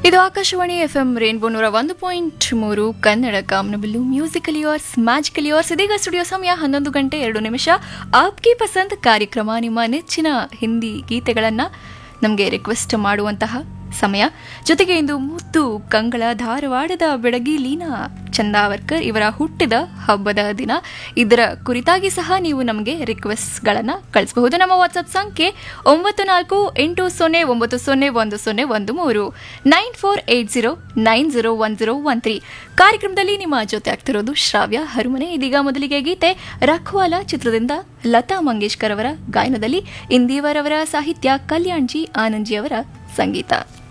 ಇದು Akashvani F M rainbow ನೂರ ಒಂದು ಪಾಯಿಂಟ್ ಮೂರು ಕನ್ನಡ ಕಾಮನಬಿಲ್ಲು ಮ್ಯೂಸಿಕಲ್ ಇಯರ್ಸ್ ಮ್ಯಾಜಿಕಲ್ ಇಯರ್ಸ್ ಇದೀಗ ಸ್ಟುಡಿಯೋ ಸಮಯ ಹನ್ನೊಂದು ಗಂಟೆ ಎರಡು ನಿಮಿಷ ಆಪ್ಕಿ ಪಸಂದ್ ಕಾರ್ಯಕ್ರಮ ನಿಮ್ಮ ನೆಚ್ಚಿನ ಹಿಂದಿ ಗೀತೆಗಳನ್ನು ನಮಗೆ ರಿಕ್ವೆಸ್ಟ್ ಮಾಡುವಂತಹ ಸಮಯ ಜೊತೆಗೆ ಇಂದು ಮುದ್ದು ಕಂಗಳ ಧಾರವಾಡದ ಬೆಡಗಿ ಲೀನಾ ಚಂದಾವರ್ಕರ್ ಇವರ ಹುಟ್ಟಿದ ಹಬ್ಬದ ದಿನ ಇದರ ಕುರಿತಾಗಿ ಸಹ ನೀವು ನಮಗೆ ರಿಕ್ವೆಸ್ಟ್ಗಳನ್ನು ಕಳಿಸಬಹುದು ನಮ್ಮ ವಾಟ್ಸಪ್ ಸಂಖ್ಯೆ ಒಂಬತ್ತು ನಾಲ್ಕು ಎಂಟು ಸೊನ್ನೆ ಒಂಬತ್ತು ಸೊನ್ನೆ ಒಂದು ಸೊನ್ನೆ ಒಂದು ಮೂರು nine four eight zero nine zero one zero one three ಕಾರ್ಯಕ್ರಮದಲ್ಲಿ ನಿಮ್ಮ ಜೊತೆ ಆಗ್ತಿರೋದು ಶ್ರಾವ್ಯ ಹರುಮನೆ ಇದೀಗ ಮೊದಲಿಗೆ ಗೀತೆ ರಖವಾಲ ಚಿತ್ರದಿಂದ ಲತಾ ಮಂಗೇಶ್ಕರ್ ಅವರ ಗಾಯನದಲ್ಲಿ ಇಂದಿವರವರ ಸಾಹಿತ್ಯ ಕಲ್ಯಾಣ್ಜಿ ಆನಂದ್ಜಿ ಅವರ ಸಂಗೀತ